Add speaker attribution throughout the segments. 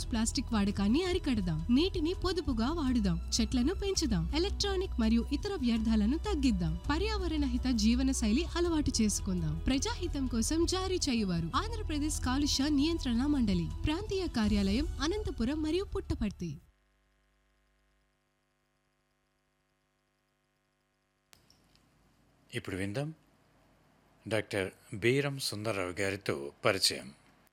Speaker 1: Plastic వాడకాన్ని అరికడదాం నీటిని పొదుపుగా వాడుదాం చెట్లను పెంచుదాం ఎలక్ట్రానిక్ మరియు ఇతర వ్యర్థాలను తగ్గిద్దాం పర్యావరణ హిత జీవన శైలి అలవాటు చేసుకుందాం ప్రజాహితం కోసం జారీ చేయువారు ఆంధ్రప్రదేశ్ కాలుష్య నియంత్రణ మండలి ప్రాంతీయ కార్యాలయం అనంతపురం మరియు పుట్టపర్తి
Speaker 2: ఇప్పుడు విందాం డాక్టర్ బీరం సుందరరావు గారితో పరిచయం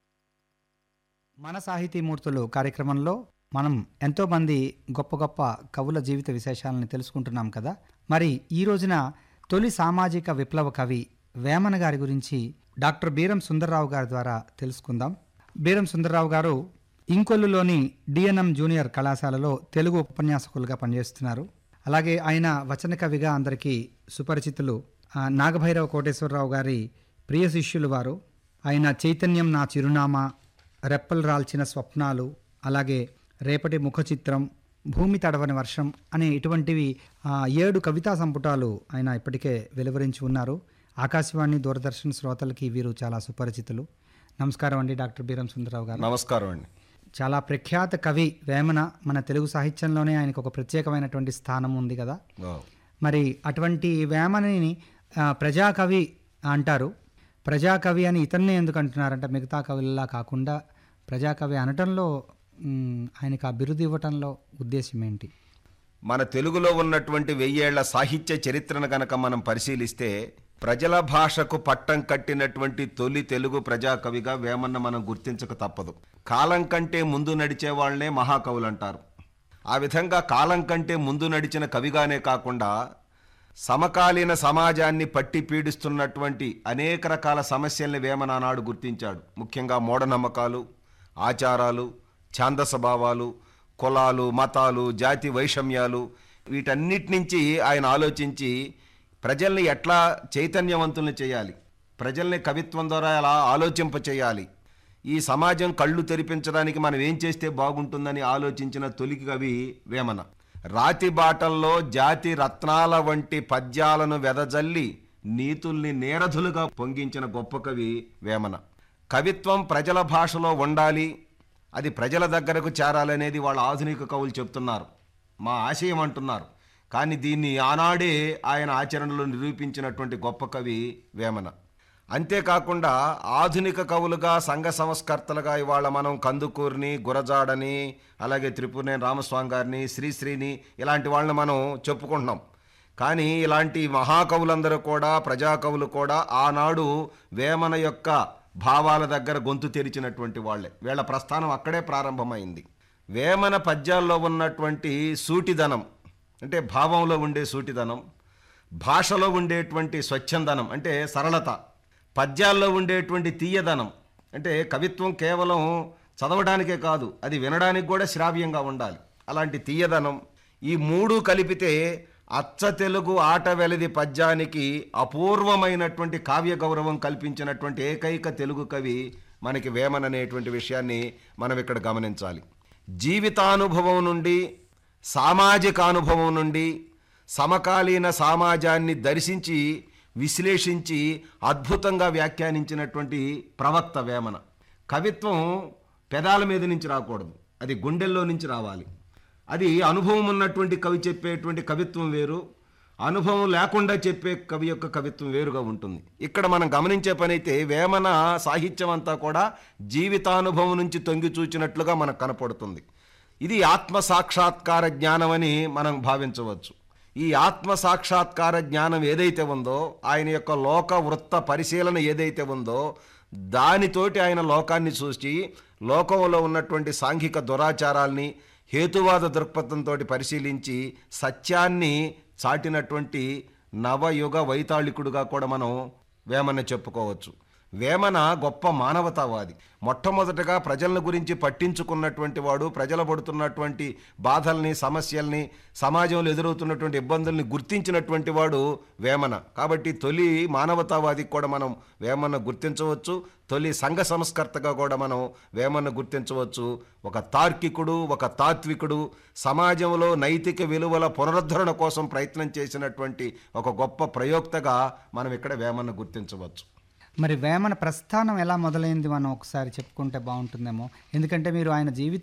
Speaker 3: మన సాహితీమూర్తులు కార్యక్రమంలో మనం ఎంతోమంది గొప్ప గొప్ప కవుల జీవిత విశేషాలను తెలుసుకుంటున్నాం కదా మరి ఈ రోజున తొలి సామాజిక విప్లవ కవి వేమన గారి గురించి డాక్టర్ బీరం సుందర్రావు గారి ద్వారా తెలుసుకుందాం బీరం సుందర్రావు గారు ఇంకొల్లులోని డిఎన్ఎం జూనియర్ కళాశాలలో తెలుగు ఉపన్యాసకులుగా పనిచేస్తున్నారు అలాగే ఆయన వచన కవిగా అందరికీ సుపరిచితులు ఆ, నాగభైరవ కోటేశ్వరరావు గారి ప్రియ శిష్యులు వారు ఆయన చైతన్యం నా చిరునామా రెప్పలు రాల్చిన స్వప్నాలు అలాగే రేపటి ముఖ చిత్రం భూమి తడవని వర్షం అనే ఇటువంటివి ఆ, ఏడు కవితా సంపుటాలు ఆయన ఇప్పటికే వెలువరించి ఉన్నారు ఆకాశవాణి దూరదర్శన్ శ్రోతలకి వీరు చాలా సుపరిచితులు నమస్కారం అండి డాక్టర్ బీరం సుందరరావు గారు
Speaker 4: నమస్కారం అండి
Speaker 3: చాలా ప్రఖ్యాత కవి వేమన మన తెలుగు సాహిత్యంలోనే ఆయనకు ఒక ప్రత్యేకమైనటువంటి స్థానం ఉంది కదా
Speaker 4: ఓ.
Speaker 3: మరి అటువంటి వేమనని ఆ, ప్రజాకవి అంటారు ప్రజాకవి అని ఇతన్నే ఎందుకు అంటున్నారంటే మిగతా కవులలా కాకుండా ప్రజాకవి అనటంలో మ్, ఆయనకు ఆ బిరుదు ఇవ్వటంలో ఉద్దేశం ఏంటి
Speaker 4: మన తెలుగులో ఉన్నటువంటి వెయ్యేళ్ల సాహిత్య చరిత్రను గనక మనం పరిశీలిస్తే ప్రజల భాషకు పట్టం కట్టినటువంటి తొలి తెలుగు ప్రజాకవిగా వేమన్న మనం గుర్తించక తప్పదు కాలం కంటే ముందు నడిచే వాళ్ళనే మహాకవులు అంటారు ఆ విధంగా కాలం కంటే ముందు నడిచిన కవిగానే కాకుండా సమకాలీన సమాజాన్ని పట్టి పీడిస్తున్నటువంటి అనేక రకాల సమస్యల్ని వేమన ఆనాడు గుర్తించాడు ముఖ్యంగా మూఢనమ్మకాలు ఆచారాలు ఛాందస భావాలు కులాలు మతాలు జాతి వైషమ్యాలు వీటన్నిటి నుంచి ఆయన ఆలోచించి ప్రజల్ని ఎట్లా చైతన్యవంతుల్ని చేయాలి ప్రజల్ని కవిత్వం ద్వారా ఎలా ఆలోచింప చేయాలి ఈ సమాజం కళ్ళు తెరిపించడానికి మనం ఏం చేస్తే బాగుంటుందని ఆలోచించిన తొలి కవి వేమన రాతి బాటల్లో జాతి రత్నాల వంటి పద్యాలను వెదజల్లి నీతుల్ని నేరధులుగా పొంగించిన గొప్ప కవి వేమన కవిత్వం ప్రజల భాషలో ఉండాలి అది ప్రజల దగ్గరకు చేరాలనేది వాళ్ళ ఆధునిక కవులు చెప్తున్నారు మా ఆశయం అంటున్నారు కానీ దీన్ని ఆనాడే ఆయన ఆచరణలో నిరూపించినటువంటి గొప్ప కవి వేమన అంతేకాకుండా ఆధునిక కవులుగా సంఘ సంస్కర్తలుగా ఇవాళ మనం కందుకూరిని గురజాడని అలాగే త్రిపురనేని రామస్వామి గారిని శ్రీశ్రీని ఇలాంటి వాళ్ళని మనం చెప్పుకుంటున్నాం కానీ ఇలాంటి మహాకవులందరూ కూడా ప్రజాకవులు కూడా ఆనాడు వేమన యొక్క భావాల దగ్గర గొంతు తెరిచినటువంటి వాళ్ళే వీళ్ళ ప్రస్థానం అక్కడే ప్రారంభమైంది వేమన పద్యాల్లో ఉన్నటువంటి సూటిదనం అంటే భావంలో ఉండే సూటిదనం భాషలో ఉండేటువంటి స్వచ్ఛందనం అంటే సరళత పద్యాల్లో ఉండేటువంటి తీయదనం అంటే కవిత్వం కేవలం చదవడానికే కాదు అది వినడానికి కూడా శ్రావ్యంగా ఉండాలి అలాంటి తీయదనం ఈ మూడు కలిపితే అచ్చ తెలుగు ఆట వెలది పద్యానికి అపూర్వమైనటువంటి కావ్య గౌరవం కల్పించినటువంటి ఏకైక తెలుగు కవి మనకి వేమన్ అనేటువంటి విషయాన్ని మనం ఇక్కడ గమనించాలి జీవితానుభవం నుండి సామాజిక అనుభవం నుండి సమకాలీన సమాజాన్ని దర్శించి విశ్లేషించి అద్భుతంగా వ్యాఖ్యానించినటువంటి ప్రవక్త వేమన కవిత్వం పెదాల మీద నుంచి రాకూడదు అది గుండెల్లో నుంచి రావాలి అది అనుభవం ఉన్నటువంటి కవి చెప్పేటువంటి కవిత్వం వేరు అనుభవం లేకుండా చెప్పే కవి యొక్క కవిత్వం వేరుగా ఉంటుంది ఇక్కడ మనం గమనించే పని అయితే వేమన సాహిత్యం అంతా కూడా జీవితానుభవం నుంచి తొంగి చూచినట్లుగా మనకు కనపడుతుంది ఇది ఆత్మ సాక్షాత్కార జ్ఞానం అని మనం భావించవచ్చు ఈ ఆత్మ సాక్షాత్కార జ్ఞానం ఏదైతే ఉందో ఆయన యొక్క లోక వృత్త పరిశీలన ఏదైతే ఉందో దానితోటి ఆయన లోకాన్ని చూసి లోకంలో ఉన్నటువంటి సాంఘిక దురాచారాల్ని హేతువాద దృక్పథంతో పరిశీలించి సత్యాన్ని చాటినటువంటి నవయుగ వైతాళికుడుగా కూడా మనం వేమన్న చెప్పుకోవచ్చు వేమన గొప్ప మానవతావాది మొట్టమొదటగా ప్రజల గురించి పట్టించుకున్నటువంటి వాడు ప్రజలు పడుతున్నటువంటి బాధల్ని సమస్యల్ని సమాజంలో ఎదురవుతున్నటువంటి ఇబ్బందుల్ని గుర్తించినటువంటి వాడు వేమన కాబట్టి తొలి మానవతావాదికి కూడా మనం వేమన్న గుర్తించవచ్చు తొలి సంఘ సంస్కర్తగా కూడా మనం వేమన్న గుర్తించవచ్చు ఒక తార్కికుడు ఒక తాత్వికుడు సమాజంలో నైతిక విలువల పునరుద్ధరణ కోసం ప్రయత్నం చేసినటువంటి ఒక గొప్ప ప్రయోక్తగా మనం ఇక్కడ వేమన్న గుర్తించవచ్చు
Speaker 3: మరి వేమన ప్రస్థానం ఎలా మొదలైంది మనం ఒకసారి చెప్పుకుంటే బాగుంటుందేమో ఎందుకంటే మీరు ఆయన జీవిత